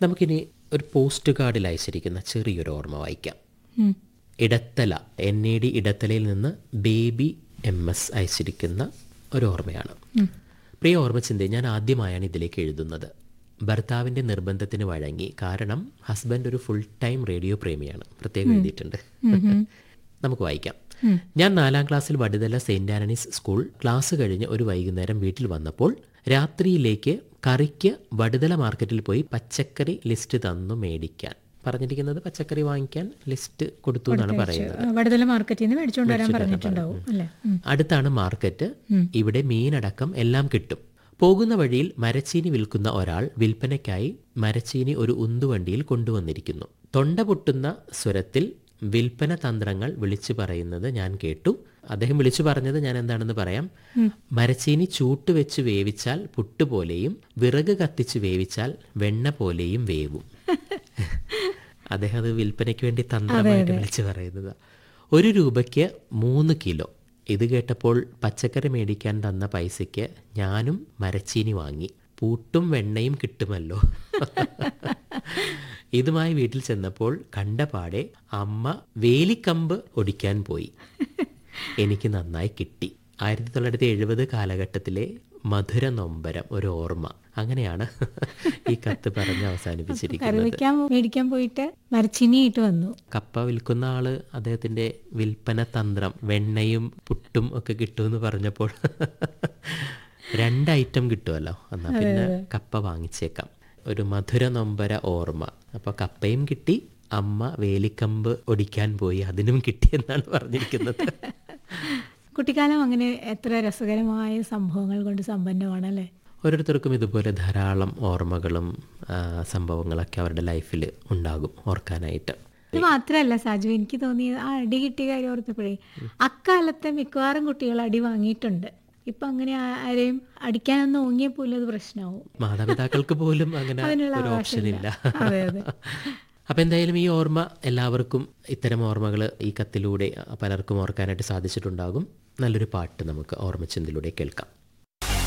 നമുക്കിനി ഒരു പോസ്റ്റ് കാർഡിൽ അയച്ചിരിക്കുന്ന ചെറിയൊരു ഓർമ്മ വായിക്കാം ഉം. ഇടത്തല എൻ എ ഡി ഇടത്തലയിൽ നിന്ന് ബേബി എം എസ് അയച്ചിരിക്കുന്ന ഒരു ഓർമ്മയാണ് പ്രിയ ഓർമ്മച്ചിന്ത ഞാൻ ആദ്യമായാണ് ഇതിലേക്ക് എഴുതുന്നത് ഭർത്താവിൻ്റെ നിർബന്ധത്തിന് വഴങ്ങി കാരണം ഹസ്ബൻഡ് ഒരു ഫുൾ ടൈം റേഡിയോ പ്രേമിയാണ് പ്രത്യേകം എഴുതിയിട്ടുണ്ട് നമുക്ക് വായിക്കാം ഞാൻ നാലാം ക്ലാസ്സിൽ Vaduthala saint Antony's school class കഴിഞ്ഞ് ഒരു വൈകുന്നേരം വീട്ടിൽ വന്നപ്പോൾ രാത്രിയിലേക്ക് കറിക്ക് വടുതല മാർക്കറ്റിൽ പോയി പച്ചക്കറി ലിസ്റ്റ് തന്നു മേടിക്കാൻ പറഞ്ഞിരിക്കുന്നത് പച്ചക്കറി വാങ്ങിക്കാൻ ലിസ്റ്റ് കൊടുത്തു എന്നാണ് പറയുന്നത് ആ, വടുതല മാർക്കറ്റിൽ നിന്ന് മേടിച്ചുകൊണ്ട് വരാൻ പറഞ്ഞിട്ടുണ്ടാവും അല്ലേ ഉം. അടുത്താണ് മാർക്കറ്റ് ഇവിടെ മീനടക്കം എല്ലാം കിട്ടും പോകുന്ന വഴിയിൽ മരച്ചീനി വിൽക്കുന്ന ഒരാൾ വിൽപ്പനയ്ക്കായി മരച്ചീനി ഒരു ഉന്തുവണ്ടിയിൽ കൊണ്ടുവന്നിരിക്കുന്നു തൊണ്ട പൊട്ടുന്ന സ്വരത്തിൽ വിൽപ്പന തന്ത്രങ്ങൾ വിളിച്ചു പറയുന്നത് ഞാൻ കേട്ടു അദ്ദേഹം വിളിച്ചു പറഞ്ഞത് ഞാൻ എന്താണെന്ന് പറയാം മരച്ചീനി ചൂട്ടുവെച്ച് വേവിച്ചാൽ പുട്ടുപോലെയും വിറക് കത്തിച്ച് വേവിച്ചാൽ വെണ്ണ പോലെയും വേവും അദ്ദേഹം അത് വിൽപ്പനയ്ക്ക് വേണ്ടി തന്ത്രമായിട്ട് വിളിച്ചു പറയുന്നത് ഒരു രൂപയ്ക്ക് മൂന്ന് കിലോ ഇത് കേട്ടപ്പോൾ പച്ചക്കറി മേടിക്കാൻ തന്ന പൈസയ്ക്ക് ഞാനും മരച്ചീനി വാങ്ങി പൂട്ടും വെണ്ണയും കിട്ടുമല്ലോ ഇതുമായി വീട്ടിൽ ചെന്നപ്പോൾ കണ്ടപാടെ അമ്മ വേലിക്കമ്പ് ഒടിക്കാൻ പോയി എനിക്ക് നന്നായി കിട്ടി ആയിരത്തി തൊള്ളായിരത്തി എഴുപത് കാലഘട്ടത്തിലെ മധുര നൊമ്പരം ഒരു ഓർമ്മ അങ്ങനെയാണ് ഈ കത്ത് പറഞ്ഞ് അവസാനിപ്പിച്ചിരിക്കുന്നത് കറി വെക്കാൻ മേടിക്കാൻ പോയിട്ട് മരച്ചിനി ഇട്ട് വന്നു കപ്പ വിൽക്കുന്ന ആള് അദ്ദേഹത്തിന്റെ വിൽപ്പന തന്ത്രം വെണ്ണയും പുട്ടും ഒക്കെ കിട്ടുമെന്ന് പറഞ്ഞപ്പോൾ രണ്ട് ഐറ്റം കിട്ടുമല്ലോ എന്നാ പിന്നെ കപ്പ വാങ്ങിച്ചേക്കാം ഒരു മധുര നൊമ്പര ഓർമ്മ അപ്പൊ കപ്പയും കിട്ടി അമ്മ വേലിക്കമ്പ് ഒടിക്കാൻ പോയി അതിനും കിട്ടി എന്നാണ് പറഞ്ഞിരിക്കുന്നത് കുട്ടിക്കാലം അങ്ങനെ എത്ര രസകരമായ സംഭവങ്ങൾ കൊണ്ട് സമ്പന്നമാണല്ലേ ഓരോരുത്തർക്കും ഇതുപോലെ ധാരാളം ഓർമ്മകളും ആ, സംഭവങ്ങളൊക്കെ അവരുടെ ലൈഫിൽ ഉണ്ടാകും ഓർക്കാനായിട്ട് ഇത് മാത്രമല്ല സാജു എനിക്ക് തോന്നിയത് ആ അടി കിട്ടിയ കാര്യം ഓർത്തപ്പോഴേ അക്കാലത്തെ മിക്കവാറും കുട്ടികൾ അടി വാങ്ങിയിട്ടുണ്ട് ഇപ്പൊ അങ്ങനെ ആ- ആരെയും അടിക്കാനൊന്നും ഓങ്ങിയ പോലും അത് പ്രശ്നമാവും മാതാപിതാക്കൾക്ക് പോലും അങ്ങനെ അതിനുള്ള ഒരു ഓപ്ഷൻ ഇല്ല അതെ അതെ അപ്പം എന്തായാലും ഈ ഓർമ്മ എല്ലാവർക്കും ഇത്തരം ഓർമ്മകൾ ഈ കത്തിലൂടെ പലർക്കും ഓർക്കാനായിട്ട് സാധിച്ചിട്ടുണ്ടാകും നല്ലൊരു പാട്ട് നമുക്ക് ഓർമ്മച്ചിന്തിലൂടെ കേൾക്കാം